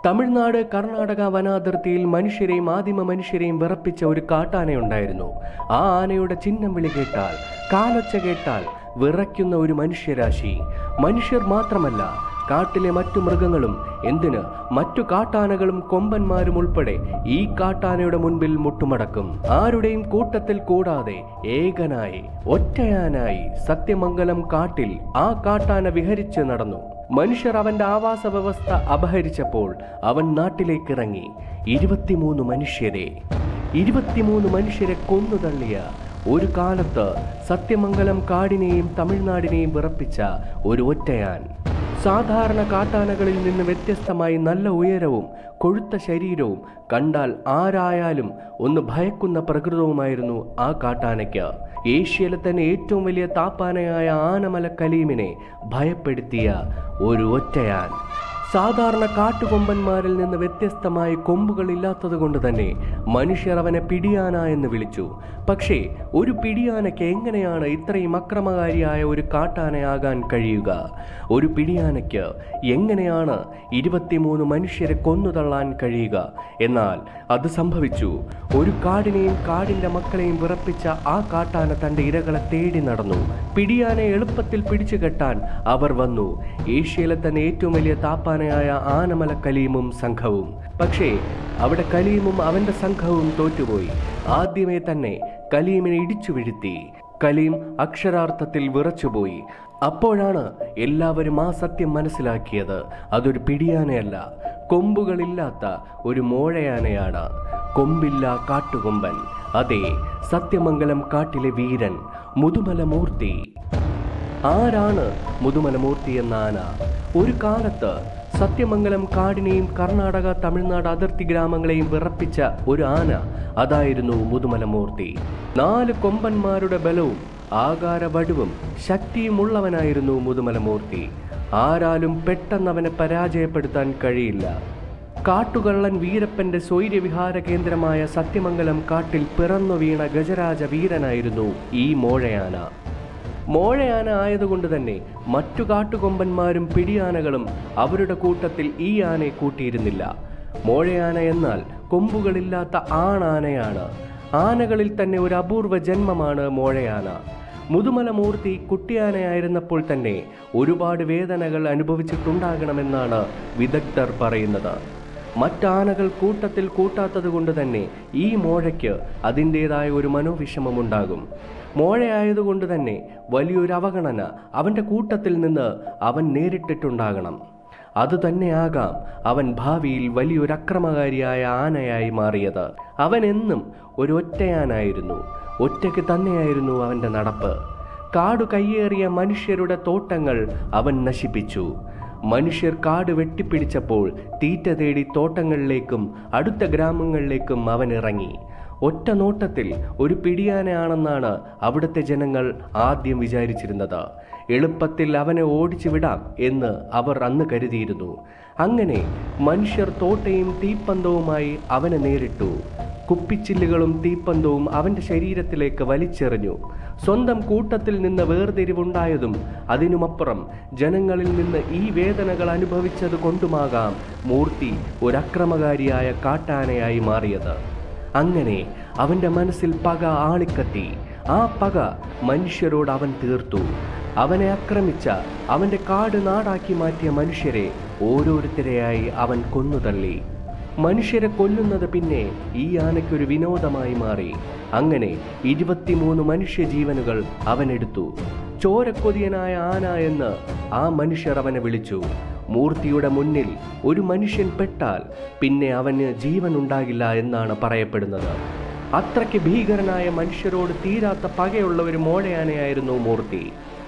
തമിഴ്നാട് കർണാടക വനാതിർത്തിയിൽ മനുഷ്യരെയും ആദിമ മനുഷ്യരെയും വിറപ്പിച്ച ഒരു കാട്ടാനയുണ്ടായിരുന്നു ആ ആനയുടെ ചിഹ്നം വിളി കേട്ടാൽ കാലൊച്ച കേട്ടാൽ വിറയ്ക്കുന്ന ഒരു മനുഷ്യരാശി മനുഷ്യർ മാത്രമല്ല കാട്ടിലെ മറ്റു മൃഗങ്ങളും എന്തിന് മറ്റു കാട്ടാനകളും കൊമ്പന്മാരും ഉൾപ്പെടെ ഈ കാട്ടാനയുടെ മുൻപിൽ മുട്ടുമടക്കും ആരുടെയും കൂട്ടത്തിൽ കൂടാതെ ഏകനായി ഒറ്റയാനായി സത്യമംഗലം കാട്ടിൽ ആ കാട്ടാന വിഹരിച്ച് നടന്നു മനുഷ്യർ അവന്റെ ആവാസ വ്യവസ്ഥ അപഹരിച്ചപ്പോൾ അവൻ നാട്ടിലേക്കിറങ്ങി ഇരുപത്തിമൂന്ന് മനുഷ്യരെ ഇരുപത്തിമൂന്ന് മനുഷ്യരെ കൊന്നു തള്ളിയ ഒരു കാലത്ത് സത്യമംഗലം കാടിനെയും തമിഴ്നാടിനെയും വിറപ്പിച്ച ഒരു ഒറ്റയാൻ സാധാരണ കാട്ടാനകളിൽ നിന്ന് വ്യത്യസ്തമായി നല്ല ഉയരവും കൊഴുത്ത ശരീരവും കണ്ടാൽ ആരായാലും ഒന്ന് ഭയക്കുന്ന പ്രകൃതവുമായിരുന്നു ആ കാട്ടാനയ്ക്ക് ഏഷ്യയിലെ തന്നെ ഏറ്റവും വലിയ താപ്പാനയായ ആനമല കലീമിനെ ഭയപ്പെടുത്തിയ ഒരു ഒറ്റയാൻ സാധാരണ കാട്ടുകൊമ്പന്മാരിൽ നിന്ന് വ്യത്യസ്തമായി കൊമ്പുകളില്ലാത്തത് കൊണ്ട് തന്നെ മനുഷ്യർ അവനെ പിടിയാന എന്ന് വിളിച്ചു പക്ഷേ ഒരു പിടിയാനയ്ക്ക് എങ്ങനെയാണ് ഇത്രയും അക്രമകാരിയായ ഒരു കാട്ടാനയാകാൻ കഴിയുക ഒരു പിടിയാനയ്ക്ക് എങ്ങനെയാണ് ഇരുപത്തിമൂന്ന് മനുഷ്യരെ കൊന്നുതള്ളാൻ കഴിയുക എന്നാൽ അത് സംഭവിച്ചു ഒരു കാടിനെയും കാടിന്റെ മക്കളെയും വിറപ്പിച്ച ആ കാട്ടാന തന്റെ ഇരകളെ തേടി നടന്നു പിടിയാനെ എളുപ്പത്തിൽ പിടിച്ചു കെട്ടാൻ അവർ വന്നു ഏഷ്യയിലെ തന്നെ ഏറ്റവും വലിയ താപ്പാനയായ ആനമല കലീമും സംഘവും പക്ഷേ അവിടെ കലീമും അവന്റെ സംഘവും തോറ്റുപോയി ആദ്യമേ തന്നെ കലീമിനെ ഇടിച്ചു വീഴ്ത്തി കലീം അക്ഷരാർത്ഥത്തിൽ വിറച്ചുപോയി അപ്പോഴാണ് എല്ലാവരും ആ സത്യം മനസ്സിലാക്കിയത് അതൊരു പിടിയാനയല്ല കൊമ്പുകളില്ലാത്ത ഒരു മോഴയാനയാണ് കൊമ്പില്ല കാട്ടുകൊമ്പൻ അതെ സത്യമംഗലം കാട്ടിലെ വീരൻ മുതുമലമൂർത്തി ആരാണ് മുതുമലമൂർത്തി എന്ന ആന ഒരു കാലത്ത് സത്യമംഗലം കാടിനെയും കർണാടക തമിഴ്നാട് അതിർത്തി ഗ്രാമങ്ങളെയും വിറപ്പിച്ച ഒരു ആന അതായിരുന്നു മുതുമലമൂർത്തി നാല് കൊമ്പന്മാരുടെ ബലവും ആകാരവടുവും ശക്തിയുമുള്ളവനായിരുന്നു മുതുമലമൂർത്തി ആരാലും പെട്ടെന്ന് അവനെ പരാജയപ്പെടുത്താൻ കഴിയില്ല കാട്ടുകള്ളൻ വീരപ്പന്റെ സ്വൈര്യവിഹാര കേന്ദ്രമായ സത്യമംഗലം കാട്ടിൽ പിറന്നു വീണ ഗജരാജ വീരനായിരുന്നു ഈ മോഴയാന മോഴയാന ആയതുകൊണ്ട് തന്നെ മറ്റു കാട്ടുകൊമ്പന്മാരും പിടിയാനകളും അവരുടെ കൂട്ടത്തിൽ ഈ ആനയെ കൂട്ടിയിരുന്നില്ല മോഴയാന എന്നാൽ കൊമ്പുകളില്ലാത്ത ആണാനയാണ് ആനകളിൽ തന്നെ ഒരു അപൂർവ ജന്മമാണ് മോഴയാന മുതുമലമൂർത്തി കുട്ടിയാനയായിരുന്നപ്പോൾ തന്നെ ഒരുപാട് വേദനകൾ അനുഭവിച്ചിട്ടുണ്ടാകണമെന്നാണ് വിദഗ്ധർ പറയുന്നത് മറ്റാനകൾ കൂട്ടത്തിൽ കൂട്ടാത്തത് കൊണ്ട് തന്നെ ഈ മോഴയ്ക്ക് അതിൻ്റെതായ ഒരു മനോവിഷമമുണ്ടാകും മോഴയായതുകൊണ്ട് തന്നെ വലിയൊരു അവഗണന അവൻ്റെ കൂട്ടത്തിൽ നിന്ന് അവൻ നേരിട്ടിട്ടുണ്ടാകണം അതുതന്നെയാകാം അവൻ ഭാവിയിൽ വലിയൊരു അക്രമകാരിയായ ആനയായി മാറിയത് അവൻ എന്നും ഒരു ഒറ്റയാനായിരുന്നു ഒറ്റയ്ക്ക് തന്നെയായിരുന്നു അവൻ്റെ നടപ്പ് കാടു കയ്യേറിയ മനുഷ്യരുടെ തോട്ടങ്ങൾ അവൻ നശിപ്പിച്ചു മനുഷ്യർ കാട് വെട്ടിപ്പിടിച്ചപ്പോൾ തീറ്റ തേടി തോട്ടങ്ങളിലേക്കും അടുത്ത ഗ്രാമങ്ങളിലേക്കും അവൻ ഇറങ്ങി ഒറ്റ നോട്ടത്തിൽ ഒരു പിടിയാനയാണെന്നാണ് അവിടുത്തെ ജനങ്ങൾ ആദ്യം വിചാരിച്ചിരുന്നത് എളുപ്പത്തിൽ അവനെ ഓടിച്ചു വിടാം എന്ന് അവർ അന്ന് കരുതിയിരുന്നു അങ്ങനെ മനുഷ്യർ തോട്ടയും തീപ്പന്തവുമായി അവനെ നേരിട്ടു കുപ്പിച്ചില്ലുകളും തീപ്പന്തവും അവന്റെ ശരീരത്തിലേക്ക് വലിച്ചെറിഞ്ഞു സ്വന്തം കൂട്ടത്തിൽ നിന്ന് വേർതിരിവുണ്ടായതും അതിനുമപ്പുറം ജനങ്ങളിൽ നിന്ന് ഈ വേദനകൾ അനുഭവിച്ചത് കൊണ്ടുമാകാം മൂർത്തി ഒരക്രമകാരിയായ കാട്ടാനയായി മാറിയത് അങ്ങനെ അവന്റെ മനസ്സിൽ പക ആളിക്കത്തി ആ പക മനുഷ്യരോട് അവൻ തീർത്തു അവനെ ആക്രമിച്ച അവന്റെ കാട് നാടാക്കി മാറ്റിയ മനുഷ്യരെ ഓരോരുത്തരെയായി അവൻ കൊന്നുതള്ളി മനുഷ്യരെ കൊല്ലുന്നത് പിന്നെ ഈ ആനയ്ക്കൊരു വിനോദമായി മാറി അങ്ങനെ ഇരുപത്തിമൂന്ന് മനുഷ്യജീവനുകൾ അവനെടുത്തു ചോരക്കൊതിയനായ ആന എന്ന് ആ മനുഷ്യർ അവനെ വിളിച്ചു മൂർത്തിയുടെ മുന്നിൽ ഒരു മനുഷ്യൻ പെട്ടാൽ പിന്നെ അവന് ജീവൻ ഉണ്ടാകില്ല എന്നാണ് പറയപ്പെടുന്നത് അത്രയ്ക്ക് ഭീകരനായ മനുഷ്യരോട് തീരാത്ത പകയുള്ള ഒരു മോഴയാനയായിരുന്നു മൂർത്തി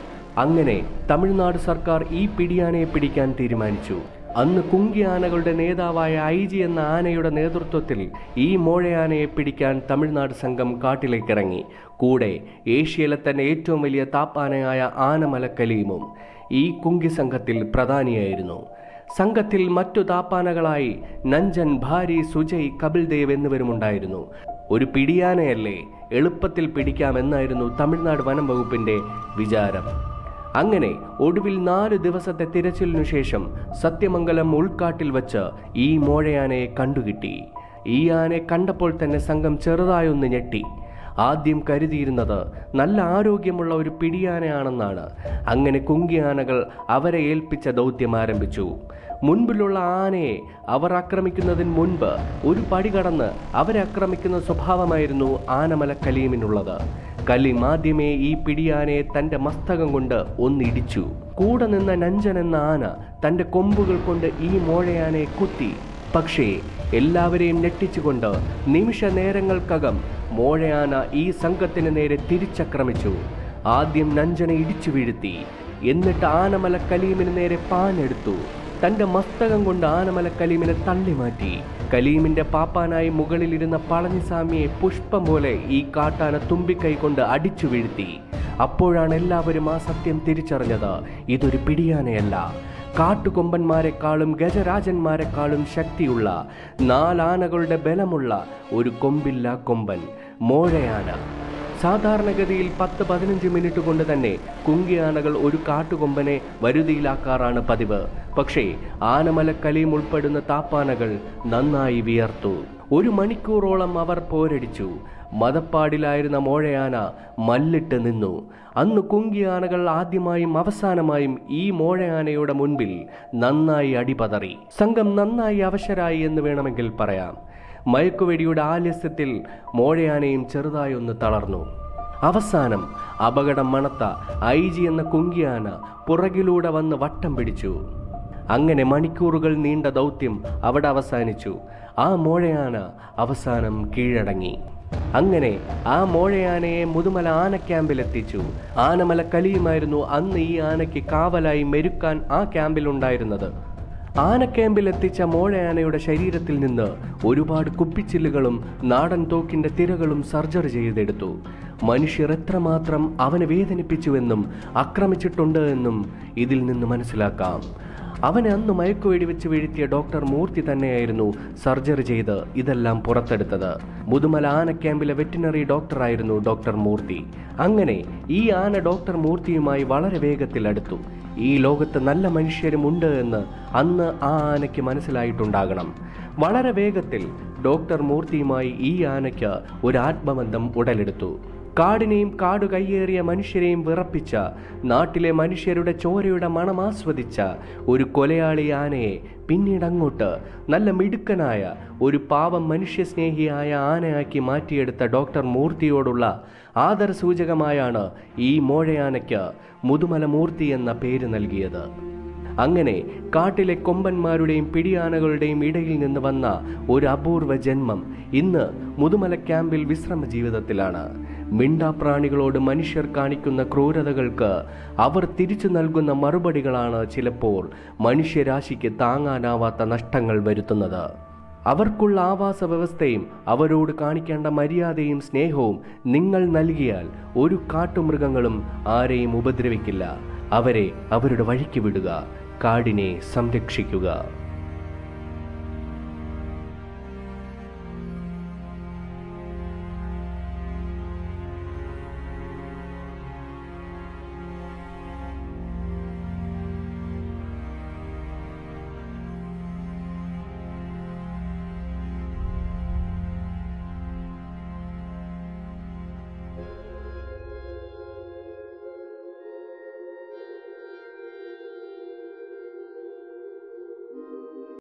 അങ്ങനെ തമിഴ്നാട് സർക്കാർ ഈ പിടിയാനയെ പിടിക്കാൻ തീരുമാനിച്ചു അന്ന് കുങ്കി ആനകളുടെ നേതാവായ ഐ ജി എന്ന ആനയുടെ നേതൃത്വത്തിൽ ഈ മോഴയാനയെ പിടിക്കാൻ തമിഴ്നാട് സംഘം കാട്ടിലേക്കിറങ്ങി കൂടെ ഏഷ്യയിലെ തന്നെ ഏറ്റവും വലിയ താപ്പാനയായ ആനമലക്കലീമും ഈ കുങ്കി സംഘത്തിൽ പ്രധാനിയായിരുന്നു സംഘത്തിൽ മറ്റു താപ്പാനകളായി നഞ്ചൻ ഭാരി സുജയ് കപിൽദേവ് എന്നിവരുമുണ്ടായിരുന്നു ഒരു പിടിയാനയല്ലേ എളുപ്പത്തിൽ പിടിക്കാമെന്നായിരുന്നു തമിഴ്നാട് വനം വകുപ്പിന്റെ വിചാരം അങ്ങനെ ഒടുവിൽ നാല് ദിവസത്തെ തിരച്ചിലിനു ശേഷം സത്യമംഗലം ഉൾക്കാട്ടിൽ വച്ച് ഈ മോഴയാനയെ കണ്ടുകിട്ടി ഈ ആനയെ കണ്ടപ്പോൾ തന്നെ സംഘം ചെറുതായൊന്ന് ഞെട്ടി ആദ്യം കരുതിയിരുന്നത് നല്ല ആരോഗ്യമുള്ള ഒരു പിടിയാനയാണെന്നാണ് അങ്ങനെ കുങ്കിയാനകൾ അവരെ ഏൽപ്പിച്ച ദൗത്യം ആരംഭിച്ചു മുൻപിലുള്ള ആനയെ അവർ ആക്രമിക്കുന്നതിന് മുൻപ് ഒരു പടി കടന്ന് അവരെ ആക്രമിക്കുന്ന സ്വഭാവമായിരുന്നു ആനമല കലീമിനുള്ളത് കലീം ആദ്യമേ ഈ പിടിയാനയെ തന്റെ മസ്തകം കൊണ്ട് ഒന്നിടിച്ചു കൂടെ നിന്ന നഞ്ചൻ എന്ന ആന തന്റെ കൊമ്പുകൾ കൊണ്ട് ഈ മോഴയാനയെ കുത്തി പക്ഷേ എല്ലാവരെയും ഞെട്ടിച്ചുകൊണ്ട് നിമിഷ നേരങ്ങൾക്കകം മോഴയാന ഈ സംഘത്തിന് നേരെ തിരിച്ചക്രമിച്ചു ആദ്യം നഞ്ചനെ ഇടിച്ചു വീഴ്ത്തി എന്നിട്ട് ആനമല കലീമിന് നേരെ പാഞ്ഞെടുത്തു തന്റെ മസ്തകം കൊണ്ട് ആനമല കലീമിനെ തള്ളി മാറ്റി കലീമിന്റെ പാപ്പാനായി മുകളിലിരുന്ന പളനിസ്വാമിയെ പുഷ്പം പോലെ ഈ കാട്ടാന തുമ്പിക്കൈ കൊണ്ട് അടിച്ചു വീഴ്ത്തി അപ്പോഴാണ് എല്ലാവരും ആ സത്യം തിരിച്ചറിഞ്ഞത് ഇതൊരു പിടിയാനയല്ല കാട്ടുകൊമ്പന്മാരെക്കാളും ഗജരാജന്മാരെക്കാളും ശക്തിയുള്ള നാലാനകളുടെ ബലമുള്ള ഒരു കൊമ്പില്ല കൊമ്പൻ മോഴയാന സാധാരണഗതിയിൽ പത്ത് പതിനഞ്ച് മിനിറ്റ് കൊണ്ട് തന്നെ കുങ്കിയാനകൾ ഒരു കാട്ടുകൊമ്പനെ വരുതിയിലാക്കാറാണ് പതിവ് പക്ഷേ ആനമലക്കലിയും ഉൾപ്പെടുന്ന താപ്പാനകൾ നന്നായി വിയർത്തു ഒരു മണിക്കൂറോളം അവർ പോരടിച്ചു മതപ്പാടിലായിരുന്ന മോഴയാന മല്ലിട്ട് നിന്നു അന്ന് കുങ്കിയാനകൾ ആദ്യമായും അവസാനമായും ഈ മോഴയാനയുടെ മുൻപിൽ നന്നായി അടിപതറി സംഘം നന്നായി അവശരായി എന്ന് വേണമെങ്കിൽ പറയാം മയക്കുവെടിയുടെ ആലസ്യത്തിൽ മോഴയാനയും ചെറുതായി ഒന്ന് തളർന്നു അവസാനം അപകടം മണത്ത ഐ ജി എന്ന കുങ്കിയാന പുറകിലൂടെ വന്ന് വട്ടം പിടിച്ചു അങ്ങനെ മണിക്കൂറുകൾ നീണ്ട ദൗത്യം അവിടെ അവസാനിച്ചു ആ മോഴയാന അവസാനം കീഴടങ്ങി അങ്ങനെ ആ മോഴയാനയെ മുതുമല ആന ക്യാമ്പിലെത്തിച്ചു ആനമല കലിയുമായിരുന്നു അന്ന് ഈ ആനയ്ക്ക് കാവലായി മെരുക്കാൻ ആ ക്യാമ്പിലുണ്ടായിരുന്നത് ആനക്യാമ്പിൽ എത്തിച്ച മോഴയാനയുടെ ശരീരത്തിൽ നിന്ന് ഒരുപാട് കുപ്പിച്ചില്ലുകളും നാടൻ തോക്കിന്റെ തിരകളും സർജറി ചെയ്തെടുത്തു മനുഷ്യർ എത്രമാത്രം അവനെ വേദനിപ്പിച്ചുവെന്നും ആക്രമിച്ചിട്ടുണ്ട് എന്നും ഇതിൽ നിന്ന് മനസ്സിലാക്കാം അവനെ അന്ന് മയക്കുവെടി വെച്ച് വീഴ്ത്തിയ ഡോക്ടർ മൂർത്തി തന്നെയായിരുന്നു സർജറി ചെയ്ത് ഇതെല്ലാം പുറത്തെടുത്തത് മുതുമല ആന ക്യാമ്പിലെ വെറ്റിനറി ഡോക്ടറായിരുന്നു ഡോക്ടർ മൂർത്തി അങ്ങനെ ഈ ആന ഡോക്ടർ മൂർത്തിയുമായി വളരെ വേഗത്തിൽ അടുത്തു ഈ ലോകത്ത് നല്ല മനുഷ്യരുമുണ്ട് എന്ന് അന്ന് ആ ആനയ്ക്ക് മനസ്സിലായിട്ടുണ്ടാകണം വളരെ വേഗത്തിൽ ഡോക്ടർ മൂർത്തിയുമായി ഈ ആനയ്ക്ക് ഒരു ആത്മബന്ധം ഉടലെടുത്തു കാടിനെയും കാട് കയ്യേറിയ മനുഷ്യരെയും വിറപ്പിച്ച നാട്ടിലെ മനുഷ്യരുടെ ചോരയുടെ മണം ആസ്വദിച്ച ഒരു കൊലയാളി ആനയെ പിന്നീട് അങ്ങോട്ട് നല്ല മിടുക്കനായ ഒരു പാവം മനുഷ്യസ്നേഹിയായ ആനയാക്കി മാറ്റിയെടുത്ത ഡോക്ടർ മൂർത്തിയോടുള്ള ആദര സൂചകമായാണ് ഈ മോഴയാനയ്ക്ക് മുതുമല മൂർത്തി എന്ന പേര് നൽകിയത് അങ്ങനെ കാട്ടിലെ കൊമ്പന്മാരുടെയും പിടിയാനകളുടെയും ഇടയിൽ നിന്ന് വന്ന ഒരു അപൂർവ ജന്മം ഇന്ന് മുതുമല ക്യാമ്പിൽ വിശ്രമ ജീവിതത്തിലാണ് മിണ്ടാപ്രാണികളോട് മനുഷ്യർ കാണിക്കുന്ന ക്രൂരതകൾക്ക് അവർ തിരിച്ചു നൽകുന്ന മറുപടികളാണ് ചിലപ്പോൾ മനുഷ്യരാശിക്ക് താങ്ങാനാവാത്ത നഷ്ടങ്ങൾ വരുത്തുന്നത് അവർക്കുള്ള ആവാസ വ്യവസ്ഥയും അവരോട് കാണിക്കേണ്ട മര്യാദയും സ്നേഹവും നിങ്ങൾ നൽകിയാൽ ഒരു കാട്ടുമൃഗങ്ങളും ആരെയും ഉപദ്രവിക്കില്ല അവരെ അവരുടെ വഴിക്ക് വിടുക കാടിനെ സംരക്ഷിക്കുക